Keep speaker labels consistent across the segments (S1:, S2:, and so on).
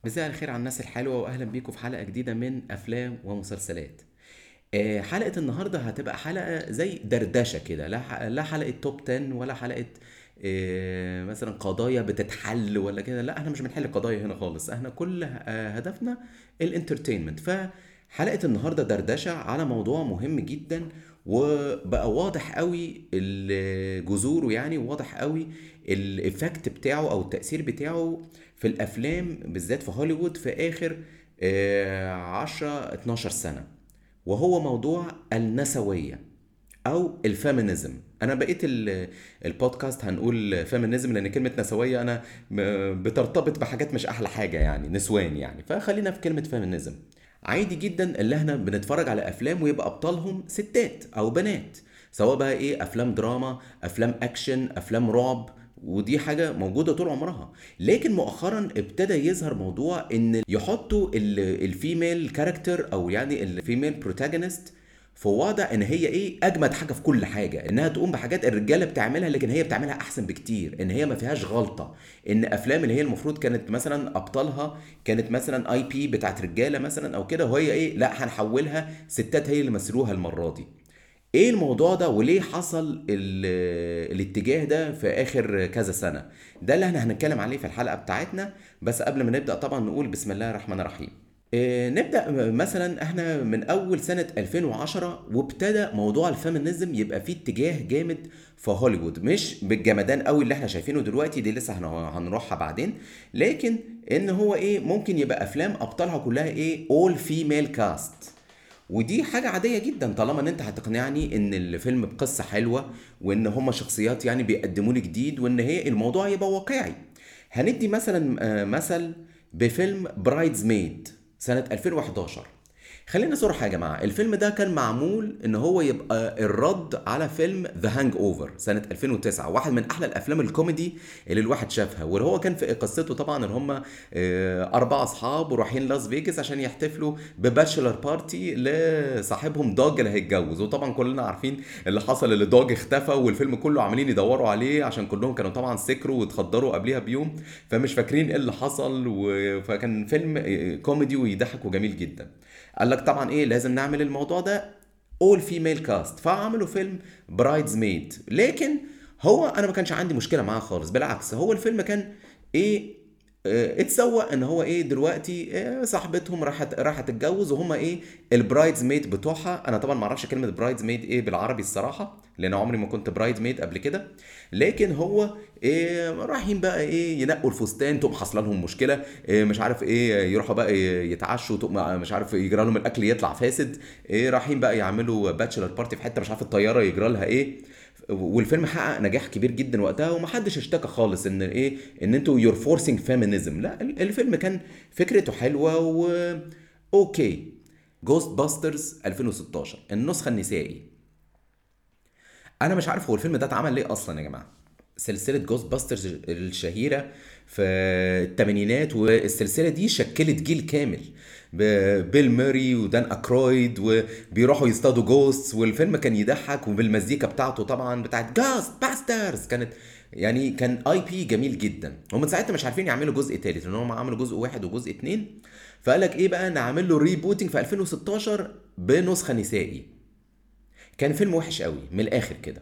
S1: مساء الخير على الناس الحلوة وأهلا بيكم في حلقة جديدة من أفلام ومسلسلات آه، حلقة النهاردة هتبقى حلقة زي دردشة كده لا ح- لا حلقة توب 10 ولا حلقة آه، مثلا قضايا بتتحل ولا كده لا احنا مش بنحل قضايا هنا خالص احنا كل آه، هدفنا الانترتينمنت فحلقة النهاردة دردشة على موضوع مهم جدا وبقى واضح قوي ال- جذوره يعني واضح قوي الافكت بتاعه او التأثير بتاعه في الافلام بالذات في هوليوود في اخر آه، 10 12 سنة وهو موضوع النسوية او الفيمينيزم انا بقيت ال- البودكاست هنقول فيمينيزم لان كلمة نسوية انا م- بترتبط بحاجات مش احلى حاجة يعني نسوان يعني فخلينا في كلمة فيمينيزم عادي جدا اللي احنا بنتفرج على افلام ويبقى ابطالهم ستات او بنات سواء بقى ايه افلام دراما افلام اكشن افلام رعب ودي حاجة موجودة طول عمرها لكن مؤخرا ابتدى يظهر موضوع ان يحطوا ال- الفيميل كاركتر او يعني الفيميل بروتاجونست في وضع ان هي ايه اجمد حاجه في كل حاجه انها تقوم بحاجات الرجاله بتعملها لكن هي بتعملها احسن بكتير ان هي ما فيهاش غلطه ان افلام اللي هي المفروض كانت مثلا ابطالها كانت مثلا اي بي بتاعت رجاله مثلا او كده وهي ايه لا هنحولها ستات هي اللي مثلوها المره دي ايه الموضوع ده وليه حصل ال- الاتجاه ده في اخر كذا سنه ده اللي احنا هنتكلم عليه في الحلقه بتاعتنا بس قبل ما نبدا طبعا نقول بسم الله الرحمن الرحيم إيه، نبدا مثلا احنا من اول سنه 2010 وابتدى موضوع الفيمينيزم يبقى فيه اتجاه جامد في هوليوود مش بالجمدان قوي اللي احنا شايفينه دلوقتي دي لسه هن- هنروحها بعدين لكن ان هو ايه ممكن يبقى افلام ابطالها كلها ايه اول فيميل كاست ودي حاجة عادية جدا طالما ان انت هتقنعني ان الفيلم بقصة حلوة وان هما شخصيات يعني بيقدموا لي جديد وان هي الموضوع يبقى واقعي هندي مثلا آه، مثل بفيلم برايدز ميد سنة 2011 خلينا صراحة يا جماعة الفيلم ده كان معمول ان هو يبقى الرد على فيلم ذا هانج اوفر سنة 2009 واحد من احلى الافلام الكوميدي اللي الواحد شافها واللي هو كان في قصته طبعا ان هم اربع اصحاب ورايحين لاس فيجاس عشان يحتفلوا بباتشلر بارتي لصاحبهم دوج اللي هيتجوز وطبعا كلنا عارفين اللي حصل اللي دوج اختفى والفيلم كله عاملين يدوروا عليه عشان كلهم كانوا طبعا سكروا واتخدروا قبليها بيوم فمش فاكرين ايه اللي حصل و... فكان فيلم آه، كوميدي ويضحك وجميل جدا قال لك طبعا ايه لازم نعمل الموضوع ده اول فيميل كاست فعملوا فيلم برايدز ميد لكن هو انا ما كانش عندي مشكله معاه خالص بالعكس هو الفيلم كان ايه آه، اتسوق ان هو ايه دلوقتي آه، صاحبتهم راحت راحت تتجوز وهم ايه البرايدز ميد بتوعها انا طبعا ما اعرفش كلمه برايدز ميد ايه بالعربي الصراحه لان عمري ما كنت برايد ميد قبل كده لكن هو إيه رايحين بقى ايه ينقوا الفستان تقوم حاصله لهم مشكله إيه مش عارف ايه يروحوا بقى إيه يتعشوا تقوم مش عارف يجرى لهم الاكل يطلع فاسد إيه رايحين بقى يعملوا باتشلر بارتي في حته مش عارف الطياره يجرى لها ايه والفيلم حقق نجاح كبير جدا وقتها ومحدش اشتكى خالص ان ايه ان انتوا يور فورسينج فيمينيزم لا ال- الفيلم كان فكرته حلوه و اوكي جوست باسترز 2016 النسخه النسائي انا مش عارف هو الفيلم ده اتعمل ليه اصلا يا جماعه سلسله جوست باسترز الشهيره في الثمانينات والسلسله دي شكلت جيل كامل ب- بيل موري ودان اكرويد وبيروحوا يصطادوا جوست والفيلم كان يضحك وبالمزيكا بتاعته طبعا بتاعت جوست باسترز كانت يعني كان اي بي جميل جدا هم ساعتها مش عارفين يعملوا جزء تالت لان هم عملوا جزء واحد وجزء اتنين فقال لك ايه بقى نعمل له ريبوتنج في 2016 بنسخه نسائي كان فيلم وحش قوي من الاخر كده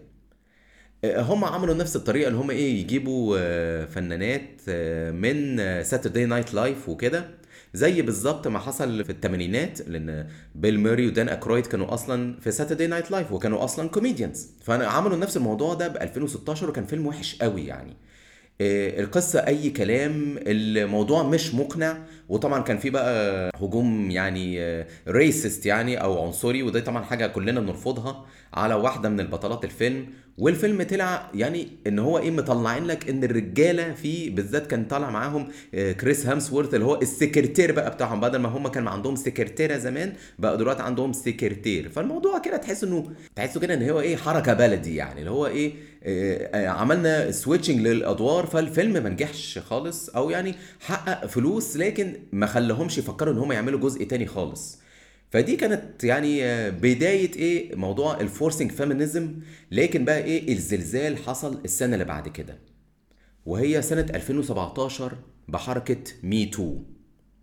S1: هم عملوا نفس الطريقه اللي هم ايه يجيبوا آه، فنانات آه، من ساتردي نايت لايف وكده زي بالظبط ما حصل في الثمانينات لان بيل موري ودان اكرويد كانوا اصلا في ساتردي نايت لايف وكانوا اصلا كوميديانز فعملوا نفس الموضوع ده ب 2016 وكان فيلم وحش قوي يعني آه، القصة أي كلام الموضوع مش مقنع وطبعا كان في بقى هجوم يعني ريسست يعني أو عنصري وده طبعا حاجة كلنا بنرفضها على واحدة من البطلات الفيلم والفيلم طلع يعني ان هو ايه مطلعين لك ان الرجاله فيه بالذات كان طالع معاهم آه، كريس هامسورث اللي هو السكرتير بقى بتاعهم بدل ما هم كان عندهم سكرتيره زمان بقى دلوقتي عندهم سكرتير فالموضوع كده تحس انه تحسه كده ان هو ايه حركه بلدي يعني اللي هو ايه آه، آه، عملنا سويتشنج للادوار فالفيلم ما نجحش خالص او يعني حقق فلوس لكن ما خلاهمش يفكروا ان هم يعملوا جزء تاني خالص فدي كانت يعني آه، بداية ايه موضوع الفورسنج فيمينيزم لكن بقى ايه الزلزال حصل السنة اللي بعد كده وهي سنة 2017 بحركة مي تو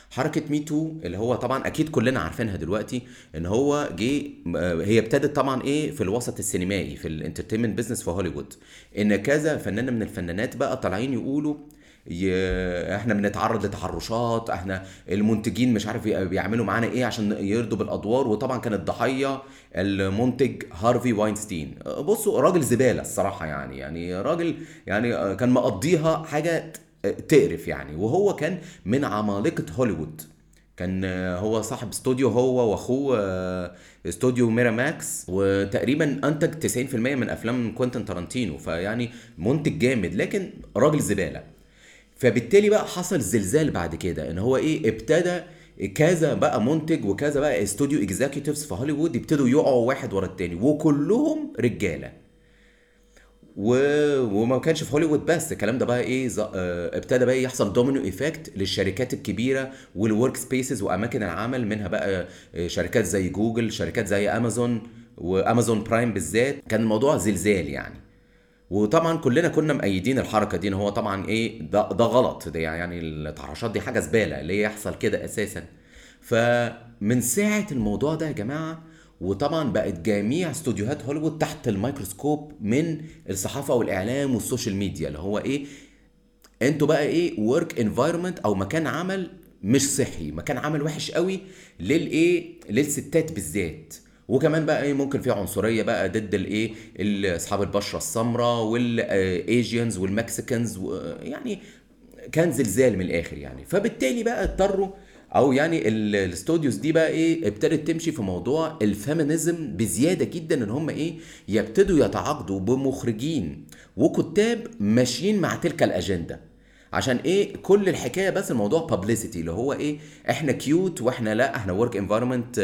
S1: حركه مي تو اللي هو طبعا اكيد كلنا عارفينها دلوقتي ان هو جه آه، هي ابتدت طبعا ايه في الوسط السينمائي في الانترتينمنت بيزنس في هوليوود ان كذا فنان من الفنانات بقى طالعين يقولوا ي... احنا بنتعرض لتحرشات احنا المنتجين مش عارف بيعملوا معانا ايه عشان يرضوا بالادوار وطبعا كان الضحيه المنتج هارفي واينستين بصوا راجل زباله الصراحه يعني يعني راجل يعني كان مقضيها حاجه تقرف يعني وهو كان من عمالقه هوليوود كان هو صاحب استوديو هو واخوه استوديو ميرا ماكس وتقريبا انتج 90% من افلام كوينتين تارانتينو فيعني منتج جامد لكن راجل زباله فبالتالي بقى حصل زلزال بعد كده ان هو ايه ابتدى كذا بقى منتج وكذا بقى استوديو اكزيكتيفز في هوليوود يبتدوا يقعوا واحد ورا التاني وكلهم رجاله و... وما كانش في هوليوود بس الكلام ده بقى ايه ز... اه... ابتدى بقى يحصل دومينو ايفكت للشركات الكبيره والورك سبيسز واماكن العمل منها بقى شركات زي جوجل شركات زي امازون وامازون برايم بالذات كان الموضوع زلزال يعني وطبعا كلنا كنا مأيدين الحركه دي ان هو طبعا ايه ده, ده غلط ده يعني التحرشات دي حاجه زباله ليه يحصل كده اساسا فمن ساعه الموضوع ده يا جماعه وطبعا بقت جميع استوديوهات هوليوود تحت الميكروسكوب من الصحافه والاعلام والسوشيال ميديا اللي هو ايه انتوا بقى ايه ورك انفايرمنت او مكان عمل مش صحي مكان عمل وحش قوي للايه للستات بالذات وكمان بقى ايه ممكن في عنصريه بقى ضد الايه اصحاب البشره السمراء والايجيانز والمكسيكانز يعني كان زلزال من الاخر يعني فبالتالي بقى اضطروا او يعني الاستوديوز دي بقى ايه ابتدت تمشي في موضوع الفيمينيزم بزياده جدا ان هم ايه يبتدوا يتعاقدوا بمخرجين وكتاب ماشيين مع تلك الاجنده عشان ايه كل الحكايه بس الموضوع بابليستي اللي هو ايه احنا كيوت واحنا لا احنا ورك انفايرمنت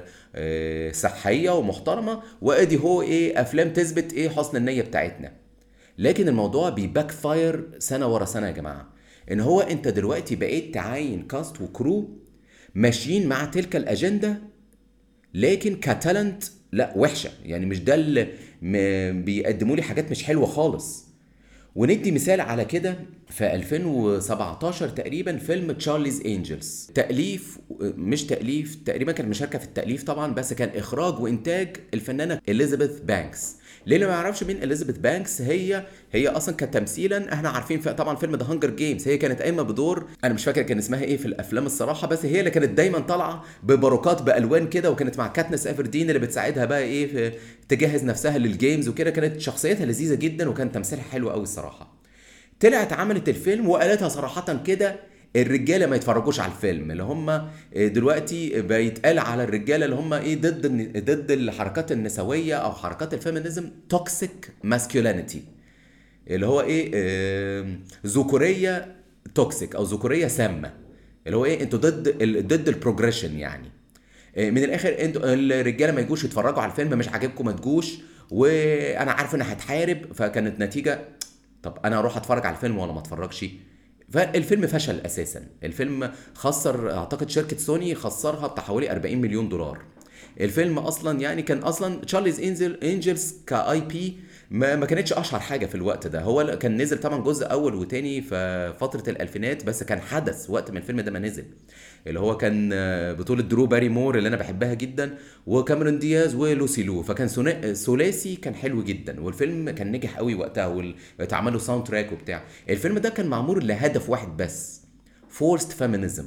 S1: صحيه ومحترمه وادي هو ايه افلام تثبت ايه حسن النيه بتاعتنا لكن الموضوع بيباك فاير سنه ورا سنه يا جماعه ان هو انت دلوقتي بقيت تعاين كاست وكرو ماشيين مع تلك الاجنده لكن كتالنت لا وحشه يعني مش ده اللي بيقدموا لي حاجات مش حلوه خالص وندي مثال على كده في 2017 تقريبا فيلم تشارليز انجلز تأليف مش تأليف تقريبا كانت مشاركة في التأليف طبعا بس كان إخراج وإنتاج الفنانة إليزابيث بانكس للي ما يعرفش مين اليزابيث بانكس هي هي اصلا كتمثيلا احنا عارفين طبعا فيلم ذا هانجر جيمز هي كانت قايمه بدور انا مش فاكر كان اسمها ايه في الافلام الصراحه بس هي اللي كانت دايما طالعه بباروكات بالوان كده وكانت مع كاتنس افردين اللي بتساعدها بقى ايه في تجهز نفسها للجيمز وكده كانت شخصيتها لذيذه جدا وكان تمثيلها حلو قوي الصراحه طلعت عملت الفيلم وقالتها صراحه كده الرجاله ما يتفرجوش على الفيلم اللي هم دلوقتي بيتقال على الرجاله اللي هم ايه ضد ضد الحركات النسويه او حركات الفيمينيزم توكسيك ماسكولينيتي اللي هو ايه آه ذكوريه توكسيك او ذكوريه سامه اللي هو ايه انتوا ضد ال ضد البروجريشن يعني من الاخر انتوا الرجاله ما يجوش يتفرجوا على الفيلم مش عاجبكم ما تجوش وانا عارف انها هتحارب فكانت نتيجه طب انا اروح اتفرج على الفيلم ولا ما اتفرجش فالفيلم فشل اساسا الفيلم خسر اعتقد شركه سوني خسرها بتاع حوالي 40 مليون دولار الفيلم اصلا يعني كان اصلا تشارليز انجل انجلز كاي بي ما, ما كانتش اشهر حاجه في الوقت ده هو كان نزل طبعا جزء اول وتاني في فتره الالفينات بس كان حدث وقت ما الفيلم ده ما نزل اللي هو كان بطوله درو باري مور اللي انا بحبها جدا وكاميرون دياز ولوسي لو فكان ثلاثي كان حلو جدا والفيلم كان نجح قوي وقتها واتعمل له ساوند تراك وبتاع الفيلم ده كان معمول لهدف واحد بس فورست فيمينيزم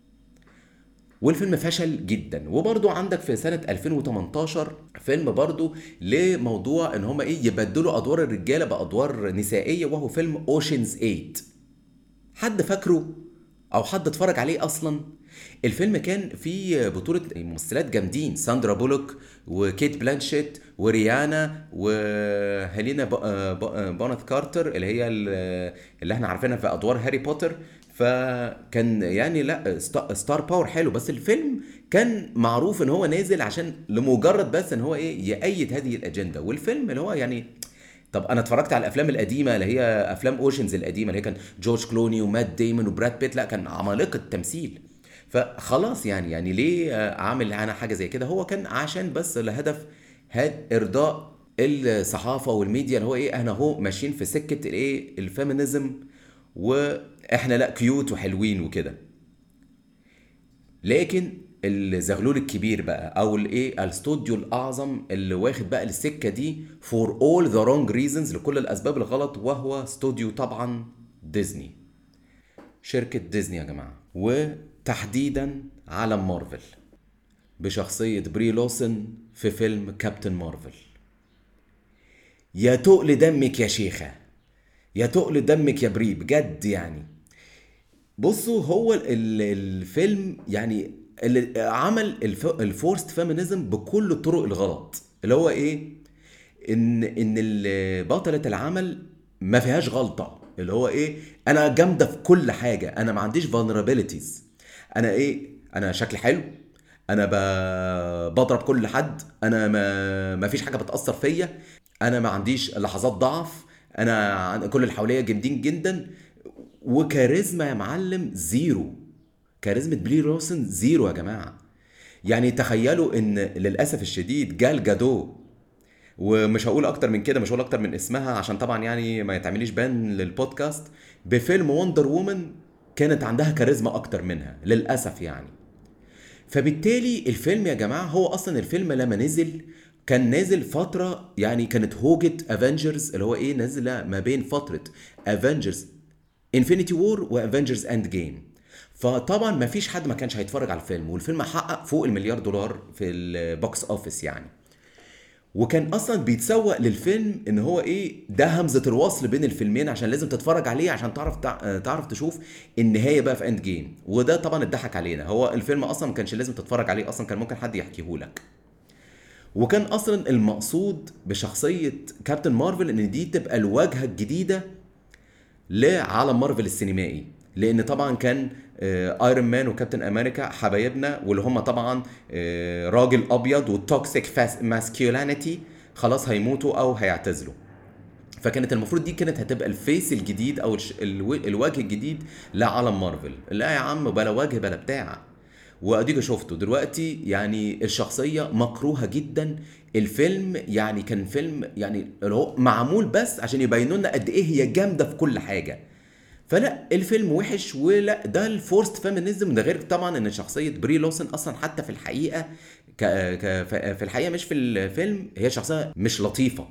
S1: والفيلم فشل جدا وبرضو عندك في سنة 2018 فيلم برضو لموضوع ان هم ايه يبدلوا ادوار الرجالة بادوار نسائية وهو فيلم اوشنز 8 حد فاكره او حد اتفرج عليه اصلا الفيلم كان فيه بطولة ممثلات جامدين ساندرا بولوك وكيت بلانشيت وريانا وهيلينا بونت كارتر اللي هي اللي احنا عارفينها في ادوار هاري بوتر فكان يعني لا ستار باور حلو بس الفيلم كان معروف ان هو نازل عشان لمجرد بس ان هو ايه يأيد هذه الاجنده والفيلم اللي هو يعني طب انا اتفرجت على الافلام القديمه اللي هي افلام اوشنز القديمه اللي هي كان جورج كلوني ومات ديمون وبراد بيت لا كان عمالقه تمثيل فخلاص يعني يعني ليه اعمل انا حاجه زي كده هو كان عشان بس لهدف هاد ارضاء الصحافه والميديا اللي هو ايه احنا اهو ماشيين في سكه الايه الفيمينيزم واحنا لا كيوت وحلوين وكده لكن الزغلول الكبير بقى او الايه الاستوديو الاعظم اللي واخد بقى السكه دي فور اول ذا رونج ريزونز لكل الاسباب الغلط وهو استوديو طبعا ديزني شركه ديزني يا جماعه وتحديدا عالم مارفل بشخصيه بري لوسن في فيلم كابتن مارفل يا تقل دمك يا شيخه يا تقل دمك يا بري بجد يعني بصوا هو ال- الفيلم يعني اللي عمل الف- الفورست فيمينيزم بكل الطرق الغلط اللي هو ايه ان ان ال- بطلة العمل ما فيهاش غلطة اللي هو ايه انا جامدة في كل حاجة انا ما عنديش vulnerabilities انا ايه انا شكلي حلو انا ب- بضرب كل حد انا ما ما فيش حاجة بتأثر فيا انا ما عنديش لحظات ضعف انا عن- كل اللي حواليا جامدين جدا وكاريزما يا معلم زيرو كاريزما بلي روسن زيرو يا جماعه يعني تخيلوا ان للاسف الشديد جال جادو ومش هقول اكتر من كده مش هقول اكتر من اسمها عشان طبعا يعني ما يتعمليش بان للبودكاست بفيلم وندر وومن كانت عندها كاريزما اكتر منها للاسف يعني فبالتالي الفيلم يا جماعه هو اصلا الفيلم لما نزل كان نازل فتره يعني كانت هوجة افنجرز اللي هو ايه نازله ما بين فتره افنجرز انفينيتي وور وافنجرز اند جيم فطبعا ما فيش حد ما كانش هيتفرج على الفيلم والفيلم حقق فوق المليار دولار في البوكس اوفيس يعني وكان اصلا بيتسوق للفيلم ان هو ايه ده همزه الوصل بين الفيلمين عشان لازم تتفرج عليه عشان تعرف تع- تعرف تشوف النهايه بقى في اند جيم وده طبعا اتضحك علينا هو الفيلم اصلا ما كانش لازم تتفرج عليه اصلا كان ممكن حد يحكيه لك وكان اصلا المقصود بشخصيه كابتن مارفل ان دي تبقى الواجهه الجديده لعالم مارفل السينمائي لان طبعا كان ايرون مان وكابتن امريكا حبايبنا واللي هم طبعا آه، راجل ابيض والتوكسيك ماسكيولانيتي خلاص هيموتوا او هيعتزلوا فكانت المفروض دي كانت هتبقى الفيس الجديد او الش- الو- الوجه الجديد لعالم مارفل لا يا عم بلا وجه بلا بتاع واديك شفته دلوقتي يعني الشخصيه مكروهه جدا الفيلم يعني كان فيلم يعني اللي هو معمول بس عشان يبينوا لنا قد ايه هي جامده في كل حاجه فلا الفيلم وحش ولا ده الفورست فيمينيزم ده غير طبعا ان شخصيه بري لوسن اصلا حتى في الحقيقه ك... ك... في الحقيقه مش في الفيلم هي شخصيه مش لطيفه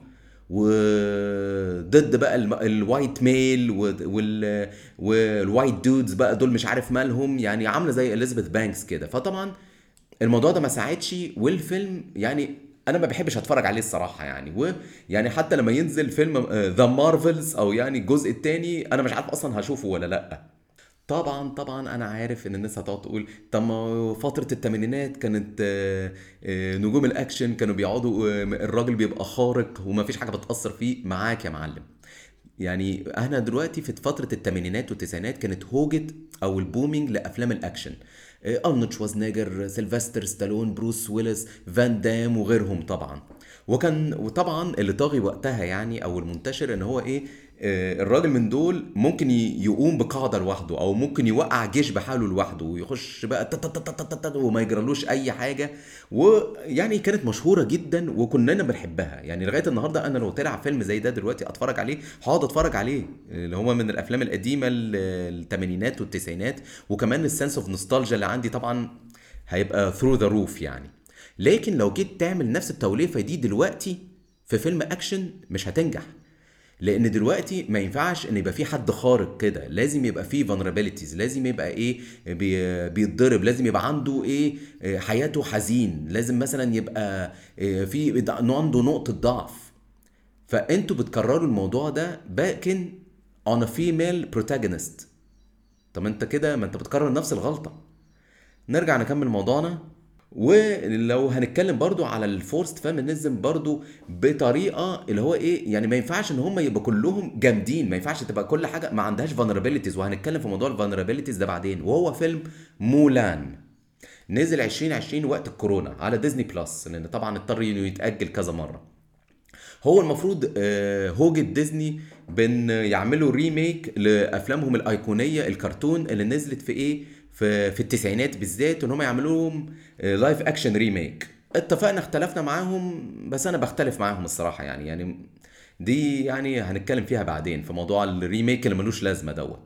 S1: وضد بقى الم- الوايت ميل و- وال والوايت دودز بقى دول مش عارف مالهم يعني عامله زي اليزابيث بانكس كده فطبعا الموضوع ده ما ساعدش والفيلم يعني انا ما بحبش اتفرج عليه الصراحه يعني ويعني حتى لما ينزل فيلم ذا مارفلز او يعني الجزء الثاني انا مش عارف اصلا هشوفه ولا لا طبعا طبعا انا عارف ان الناس هتقعد تقول طب ما فتره الثمانينات كانت آه، آه، نجوم الاكشن كانوا بيقعدوا آه، الراجل بيبقى خارق وما فيش حاجه بتاثر فيه معاك يا معلم يعني احنا دلوقتي في فتره الثمانينات والتسعينات كانت هوجة او البومينج لافلام الاكشن آه، ارنولد شوازنيجر سيلفستر ستالون بروس ويلس فان دام وغيرهم طبعا وكان وطبعا اللي طاغي وقتها يعني او المنتشر ان هو ايه آه، الراجل من دول ممكن ي- يقوم بقاعده لوحده او ممكن يوقع جيش بحاله لوحده ويخش بقى تت- تت- تت- تت- تت- وما يجرالوش اي حاجه ويعني كانت مشهوره جدا وكلنا بنحبها يعني لغايه النهارده انا لو طلع فيلم زي ده دلوقتي اتفرج عليه هقعد اتفرج عليه اللي هو من الافلام القديمه ال- الثمانينات والتسعينات وكمان السنس اوف نوستالجيا اللي عندي طبعا هيبقى ثرو ذا روف يعني لكن لو جيت تعمل نفس التوليفه دي دلوقتي في فيلم اكشن مش هتنجح لان دلوقتي ما ينفعش ان يبقى في حد خارق كده لازم يبقى فيه vulnerabilities لازم يبقى ايه بي بيتضرب لازم يبقى عنده ايه إيه، حياته حزين لازم مثلا يبقى إيه، في ضع- عنده نقطة ضعف فانتوا بتكرروا الموضوع ده باكن on a female protagonist طب انت كده ما انت بتكرر نفس الغلطة نرجع نكمل موضوعنا ولو هنتكلم برضو على الفورست فيمينيزم برضو بطريقه اللي هو ايه يعني ما ينفعش ان هم يبقى كلهم جامدين ما ينفعش تبقى كل حاجه ما عندهاش vulnerabilities وهنتكلم في موضوع الفولنربيلتيز ده بعدين وهو فيلم مولان نزل 2020 وقت الكورونا على ديزني بلس لان طبعا اضطر انه يتاجل كذا مره هو المفروض آه، هوجة ديزني بن يعملوا ريميك لافلامهم الايقونيه الكرتون اللي نزلت في ايه في في التسعينات بالذات ان هم يعملوا لهم لايف اكشن ريميك اتفقنا اختلفنا معاهم بس انا بختلف معاهم الصراحه يعني يعني دي يعني هنتكلم فيها بعدين في موضوع الريميك اللي ملوش لازمه دوت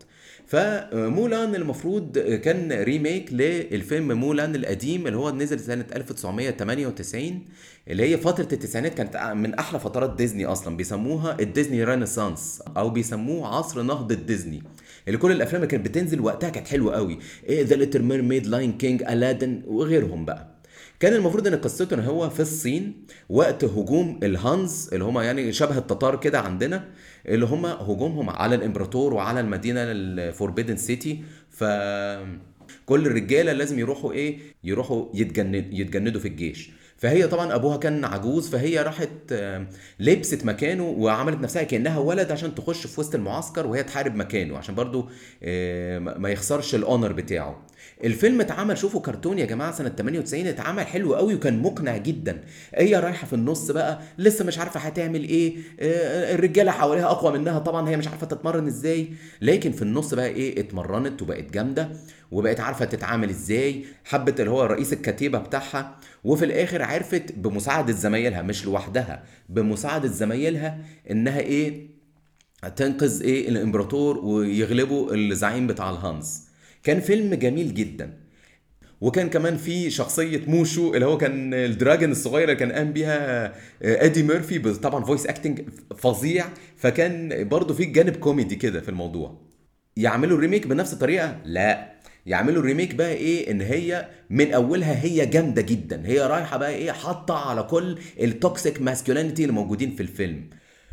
S1: فمولان المفروض كان ريميك للفيلم مولان القديم اللي هو نزل سنة 1998 اللي هي فترة التسعينات كانت من أحلى فترات ديزني أصلا بيسموها الديزني رينيسانس أو بيسموه عصر نهضة ديزني اللي كل الأفلام اللي كانت بتنزل وقتها كانت حلوة قوي ذا ليتل ميرميد لاين كينج ألادن وغيرهم بقى كان المفروض ان قصته ان هو في الصين وقت هجوم الهانز اللي هم يعني شبه التتار كده عندنا اللي هم هجومهم على الامبراطور وعلى المدينه الفوربيدن سيتي ف كل الرجاله لازم يروحوا ايه يروحوا يتجند يتجندوا في الجيش فهي طبعا ابوها كان عجوز فهي راحت آه، لبست مكانه وعملت نفسها كانها ولد عشان تخش في وسط المعسكر وهي تحارب مكانه عشان برضو آه، ما يخسرش الاونر بتاعه الفيلم اتعمل شوفوا كرتون يا جماعه سنه 98 اتعمل حلو قوي وكان مقنع جدا هي رايحه في النص بقى لسه مش عارفه هتعمل ايه آه، الرجاله حواليها اقوى منها طبعا هي مش عارفه تتمرن ازاي لكن في النص بقى ايه اتمرنت وبقت جامده وبقت عارفه تتعامل ازاي حبت اللي هو رئيس الكتيبه بتاعها وفي الاخر عرفت بمساعده زمايلها مش لوحدها بمساعده زمايلها انها ايه تنقذ ايه الامبراطور ويغلبوا الزعيم بتاع الهانز كان فيلم جميل جدا وكان كمان في شخصية موشو اللي هو كان الدراجون الصغيرة اللي كان قام بيها ادي ميرفي طبعا فويس اكتنج فظيع فكان برضه في جانب كوميدي كده في الموضوع يعملوا الريميك بنفس الطريقة لا يعملوا الريميك بقى ايه ان هي من اولها هي جامده جدا هي رايحه بقى ايه حاطه على كل التوكسيك ماسكولينيتي اللي موجودين في الفيلم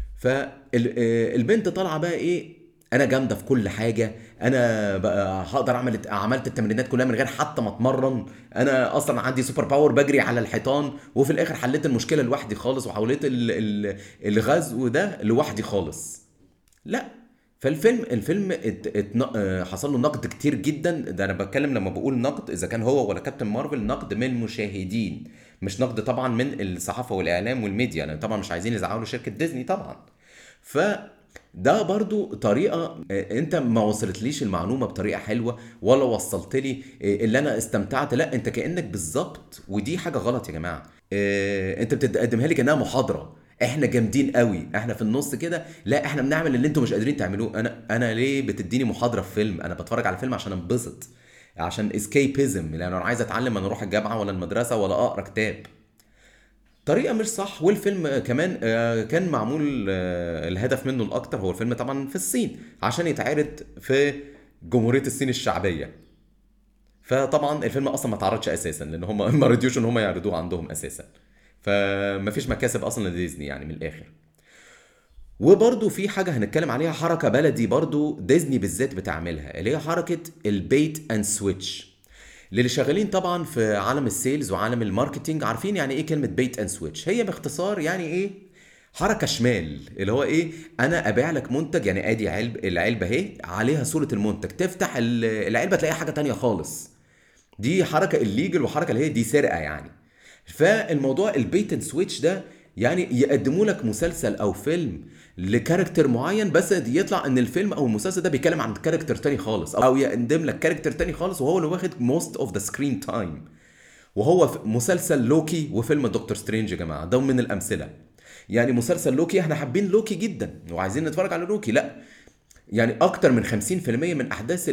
S1: فالبنت طالعه بقى ايه انا جامده في كل حاجه انا بقى هقدر اعمل عملت التمرينات كلها من غير حتى ما اتمرن انا اصلا عندي سوبر باور بجري على الحيطان وفي الاخر حليت المشكله لوحدي خالص وحولت الغزو ده لوحدي خالص لا فالفيلم الفيلم ات ات حصل له نقد كتير جدا ده انا بتكلم لما بقول نقد اذا كان هو ولا كابتن مارفل نقد من المشاهدين مش نقد طبعا من الصحافه والاعلام والميديا لان طبعا مش عايزين يزعلوا شركه ديزني طبعا ف ده برضو طريقة انت ما وصلتليش المعلومة بطريقة حلوة ولا وصلت لي اللي انا استمتعت لا انت كأنك بالظبط ودي حاجة غلط يا جماعة انت بتقدمها لي كأنها محاضرة احنا جامدين قوي احنا في النص كده لا احنا بنعمل اللي انتوا مش قادرين تعملوه انا انا ليه بتديني محاضره في فيلم انا بتفرج على فيلم عشان انبسط عشان اسكيبيزم لان انا عايز اتعلم انا اروح الجامعه ولا المدرسه ولا اقرا كتاب طريقه مش صح والفيلم كمان كان معمول الهدف منه الاكتر هو الفيلم طبعا في الصين عشان يتعرض في جمهوريه الصين الشعبيه فطبعا الفيلم اصلا ما اتعرضش اساسا لان هم ما رضيوش ان هم يعرضوه عندهم اساسا فمفيش مكاسب اصلا لديزني يعني من الاخر وبرضو في حاجة هنتكلم عليها حركة بلدي برضو ديزني بالذات بتعملها اللي هي حركة البيت اند سويتش للي شغالين طبعا في عالم السيلز وعالم الماركتينج عارفين يعني ايه كلمة بيت اند سويتش هي باختصار يعني ايه حركة شمال اللي هو ايه انا ابيع لك منتج يعني ادي علب العلبة اهي عليها صورة المنتج تفتح العلبة تلاقيها حاجة تانية خالص دي حركة الليجل وحركة اللي هي دي سرقة يعني فالموضوع البيت اند سويتش ده يعني يقدموا لك مسلسل او فيلم لكاركتر معين بس يطلع ان الفيلم او المسلسل ده بيتكلم عن كاركتر تاني خالص او يقدم لك كاركتر تاني خالص وهو اللي واخد موست اوف ذا سكرين تايم وهو مسلسل لوكي وفيلم دكتور سترينج يا جماعه ده من الامثله يعني مسلسل لوكي احنا حابين لوكي جدا وعايزين نتفرج على لوكي لا يعني اكتر من 50% من احداث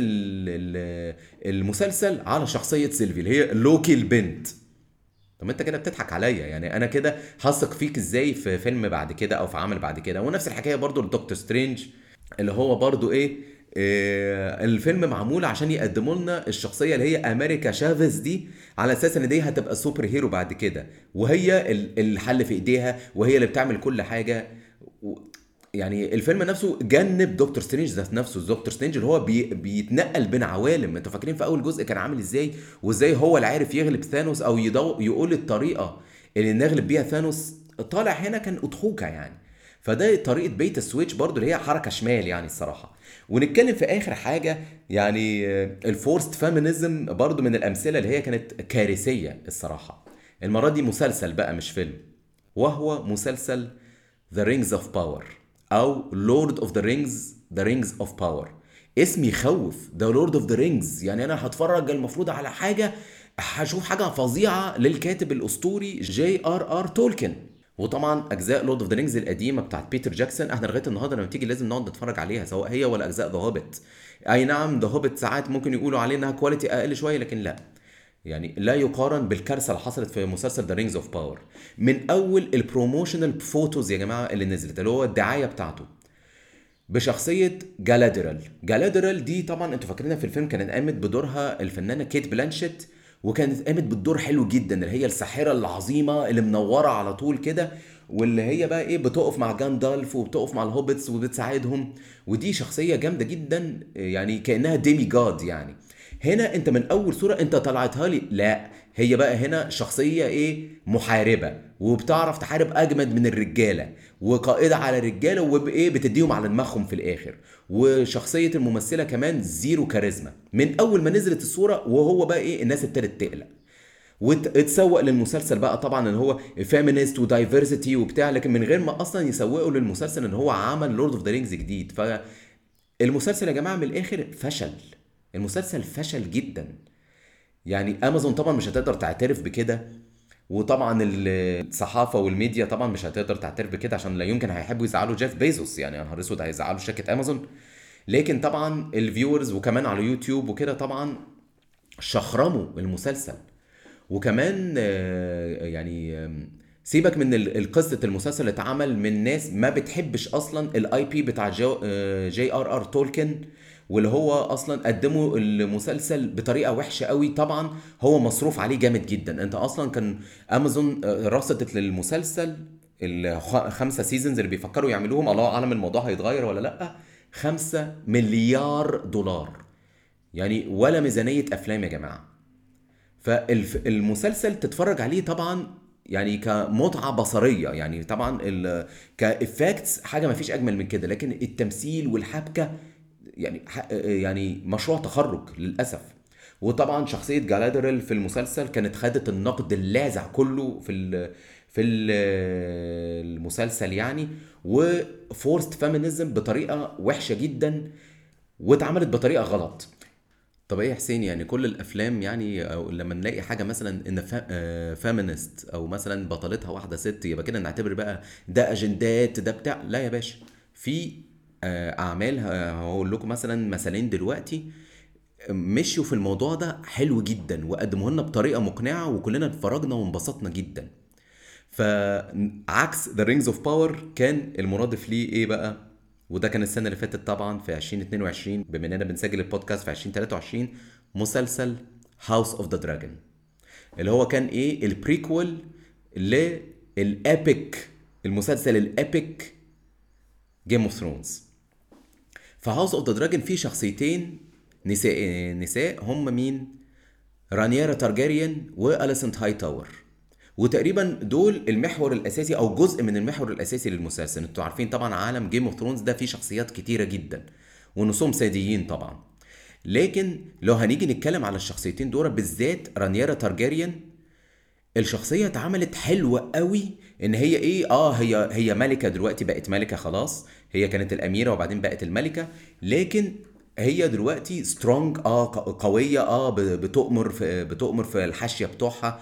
S1: المسلسل على شخصيه سيلفي اللي هي لوكي البنت طب انت كده بتضحك عليا يعني انا كده هثق فيك ازاي في فيلم بعد كده او في عمل بعد كده ونفس الحكايه برضو لدكتور سترينج اللي هو برضو ايه, إيه الفيلم معمول عشان يقدموا لنا الشخصيه اللي هي امريكا شافيز دي على اساس ان دي هتبقى سوبر هيرو بعد كده وهي الحل في ايديها وهي اللي بتعمل كل حاجه يعني الفيلم نفسه جنب دكتور سترينج ذات نفسه دكتور سترينج اللي هو بي بيتنقل بين عوالم انتوا فاكرين في اول جزء كان عامل ازاي وازاي هو اللي عارف يغلب ثانوس او يضو يقول الطريقه اللي نغلب بيها ثانوس طالع هنا كان اضحوكه يعني فده طريقه بيت السويتش برضو اللي هي حركه شمال يعني الصراحه ونتكلم في اخر حاجه يعني الفورست فيمينيزم برضو من الامثله اللي هي كانت كارثيه الصراحه المره دي مسلسل بقى مش فيلم وهو مسلسل ذا رينجز اوف باور او لورد اوف ذا رينجز ذا رينجز اوف باور اسم يخوف ذا لورد اوف ذا رينجز يعني انا هتفرج المفروض على حاجه هشوف حاجه فظيعه للكاتب الاسطوري جي ار ار تولكن وطبعا اجزاء لورد اوف ذا رينجز القديمه بتاعت بيتر جاكسون احنا لغايه النهارده لما تيجي لازم نقعد نتفرج عليها سواء هي ولا اجزاء ذا هوبيت اي نعم ذا هوبت ساعات ممكن يقولوا عليه انها كواليتي اقل شويه لكن لا يعني لا يقارن بالكارثه اللي حصلت في مسلسل ذا رينجز اوف باور من اول البروموشنال فوتوز يا جماعه اللي نزلت اللي هو الدعايه بتاعته بشخصيه جالادرال جالادرال دي طبعا انتوا فاكرينها في الفيلم كانت قامت بدورها الفنانه كيت بلانشيت وكانت قامت بالدور حلو جدا اللي هي الساحره العظيمه اللي منوره على طول كده واللي هي بقى ايه بتقف مع جاندالف وبتقف مع الهوبتس وبتساعدهم ودي شخصيه جامده جدا يعني كانها ديمي جاد يعني هنا انت من اول صوره انت طلعتها لي لا هي بقى هنا شخصيه ايه محاربه وبتعرف تحارب اجمد من الرجاله وقائده على الرجاله وايه بتديهم على دماغهم في الاخر وشخصيه الممثله كمان زيرو كاريزما من اول ما نزلت الصوره وهو بقى ايه الناس ابتدت تقلق واتسوق للمسلسل بقى طبعا ان هو فيمينيست ودايفرسيتي وبتاع لكن من غير ما اصلا يسوقوا للمسلسل ان هو عمل لورد اوف ذا رينجز جديد فالمسلسل يا جماعه من الاخر فشل المسلسل فشل جدا يعني امازون طبعا مش هتقدر تعترف بكده وطبعا الصحافه والميديا طبعا مش هتقدر تعترف بكده عشان لا يمكن هيحبوا يزعلوا جيف بيزوس يعني يا نهار اسود هيزعلوا شركه امازون لكن طبعا الفيورز وكمان على يوتيوب وكده طبعا شخرموا المسلسل وكمان يعني سيبك من القصة المسلسل اللي اتعمل من ناس ما بتحبش اصلا الاي بي بتاع جي ار ار تولكن واللي هو اصلا قدموا المسلسل بطريقه وحشه قوي طبعا هو مصروف عليه جامد جدا انت اصلا كان امازون رصدت للمسلسل الخمسه سيزونز اللي بيفكروا يعملوهم الله اعلم الموضوع هيتغير ولا لا خمسة مليار دولار يعني ولا ميزانيه افلام يا جماعه فالمسلسل تتفرج عليه طبعا يعني كمتعه بصريه يعني طبعا كافكتس حاجه ما فيش اجمل من كده لكن التمثيل والحبكه يعني يعني مشروع تخرج للاسف وطبعا شخصيه جالادريل في المسلسل كانت خدت النقد اللاذع كله في ال في المسلسل يعني وفورست فيمينيزم بطريقه وحشه جدا واتعملت بطريقه غلط طب ايه يا حسين يعني كل الافلام يعني أو لما نلاقي حاجه مثلا ان فيمينست او مثلا بطلتها واحده ست يبقى كده نعتبر بقى ده اجندات ده بتاع لا يا باشا في اعمال هقول لكم مثلا مثالين دلوقتي مشيوا في الموضوع ده حلو جدا وقدموه لنا بطريقه مقنعه وكلنا اتفرجنا وانبسطنا جدا فعكس ذا رينجز اوف باور كان المرادف ليه ايه بقى وده كان السنه اللي فاتت طبعا في 2022 بما اننا بنسجل البودكاست في 2023 مسلسل هاوس اوف ذا دراجون اللي هو كان ايه البريكول للابيك المسلسل الابيك جيم اوف ثرونز فهاوس اوف ذا دراجون فيه شخصيتين نساء نساء هم مين رانيرا تارجاريان واليسنت هاي تاور وتقريبا دول المحور الاساسي او جزء من المحور الاساسي للمسلسل انتوا عارفين طبعا عالم جيم اوف ثرونز ده فيه شخصيات كتيره جدا ونصهم ساديين طبعا لكن لو هنيجي نتكلم على الشخصيتين دول بالذات رانيرا تارجاريان الشخصيه اتعملت حلوه قوي ان هي ايه اه هي هي ملكه دلوقتي بقت ملكه خلاص هي كانت الاميره وبعدين بقت الملكه لكن هي دلوقتي سترونج اه قويه اه بتؤمر في بتؤمر في الحاشيه بتوعها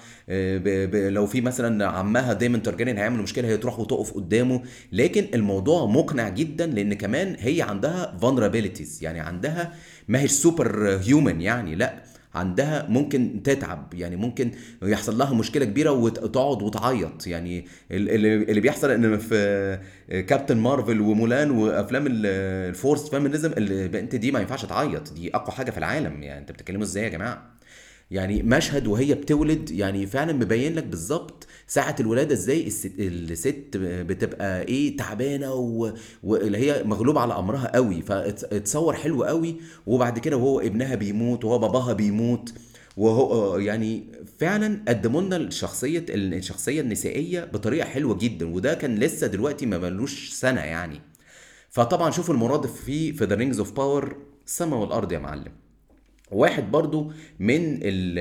S1: لو في مثلا عمها دايمون تارجيريان هيعمل مشكله هي تروح وتقف قدامه لكن الموضوع مقنع جدا لان كمان هي عندها vulnerabilities يعني عندها ما هيش سوبر هيومن يعني لا عندها ممكن تتعب يعني ممكن يحصل لها مشكله كبيره وتقعد وتعيط يعني اللي بيحصل ان في كابتن مارفل ومولان وافلام الفورس فيمينيزم البنت دي ما ينفعش تعيط دي اقوى حاجه في العالم يعني انت بتتكلموا ازاي يا جماعه يعني مشهد وهي بتولد يعني فعلا مبين لك بالظبط ساعة الولادة ازاي الست, الست بتبقى ايه تعبانة واللي هي مغلوبة على امرها قوي فاتصور حلو قوي وبعد كده وهو ابنها بيموت وهو باباها بيموت وهو يعني فعلا قدموا لنا الشخصية الشخصية النسائية بطريقة حلوة جدا وده كان لسه دلوقتي ما ملوش سنة يعني فطبعا شوفوا المرادف فيه في ذا رينجز اوف باور السما والارض يا معلم واحد برضو من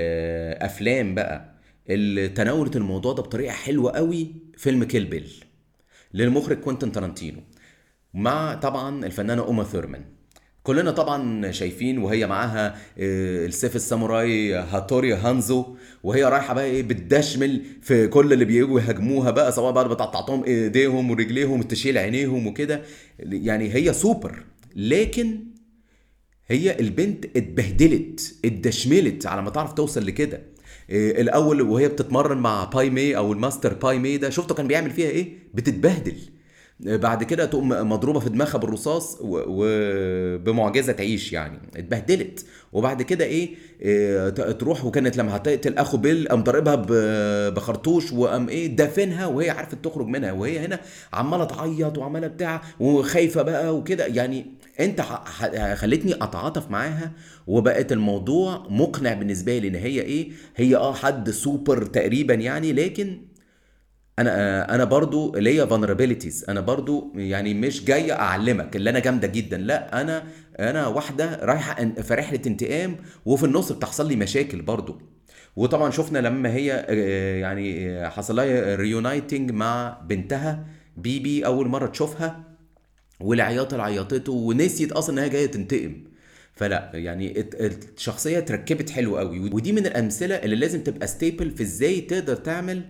S1: الافلام بقى اللي تناولت الموضوع ده بطريقه حلوه قوي فيلم كيل بيل للمخرج كوينتين تارانتينو مع طبعا الفنانه اوما ثيرمان كلنا طبعا شايفين وهي معاها السيف الساموراي هاتوري هانزو وهي رايحه بقى ايه بتدشمل في كل اللي بيجوا يهاجموها بقى سواء بقى بتقطعتهم ايديهم ورجليهم تشيل عينيهم وكده يعني هي سوبر لكن هي البنت اتبهدلت اتدشملت على ما تعرف توصل لكده إيه، الاول وهي بتتمرن مع باي مي او الماستر باي مي ده شفته كان بيعمل فيها ايه بتتبهدل بعد كده تقوم مضروبه في دماغها بالرصاص وبمعجزه تعيش يعني اتبهدلت وبعد كده ايه, إيه تروح وكانت لما هتقتل اخو بيل قام ضاربها بخرطوش وقام ايه دافنها وهي عرفت تخرج منها وهي هنا عماله تعيط وعماله بتاع وخايفه بقى وكده يعني انت خلتني اتعاطف معاها وبقت الموضوع مقنع بالنسبه لي ان هي ايه هي اه حد سوبر تقريبا يعني لكن انا انا برضو ليا vulnerabilities انا برضو يعني مش جاي اعلمك اللي انا جامده جدا لا انا انا واحده رايحه في رحله انتقام وفي النص بتحصل لي مشاكل برضو وطبعا شفنا لما هي آه، يعني حصل لها ريونايتنج مع بنتها بيبي اول مره تشوفها والعياط اللي عيطته ونسيت اصلا انها جايه تنتقم فلا يعني الشخصيه اتركبت حلو قوي ودي من الامثله اللي لازم تبقى ستيبل في ازاي تقدر تعمل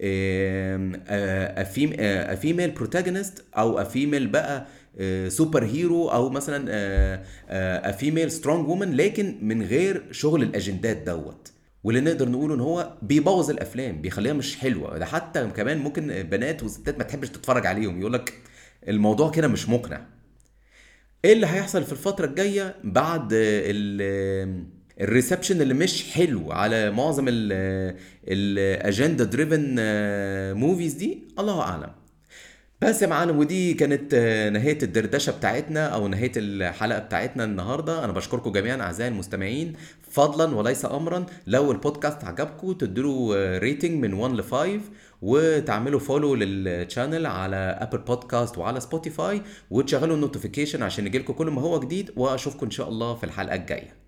S1: فيميل بروتاجونست او فيميل بقى سوبر هيرو او مثلا فيميل سترونج وومن لكن من غير شغل الاجندات دوت واللي نقدر نقوله ان هو بيبوظ الافلام بيخليها مش حلوه ده حتى كمان ممكن بنات وستات ما تحبش تتفرج عليهم يقول لك الموضوع كده مش مقنع ايه اللي هيحصل في الفتره الجايه بعد الريسبشن اللي مش حلو على معظم الاجندا دريفن موفيز دي الله اعلم بس يا معلم ودي كانت آه، نهاية الدردشة بتاعتنا أو نهاية الحلقة بتاعتنا النهاردة أنا بشكركم جميعا أعزائي المستمعين فضلا وليس أمرا لو البودكاست عجبكم تديله ريتنج من 1 ل 5 وتعملوا فولو للشانل على ابل بودكاست وعلى سبوتيفاي وتشغلوا النوتيفيكيشن عشان يجيلكم كل ما هو جديد واشوفكم ان شاء الله في الحلقه الجايه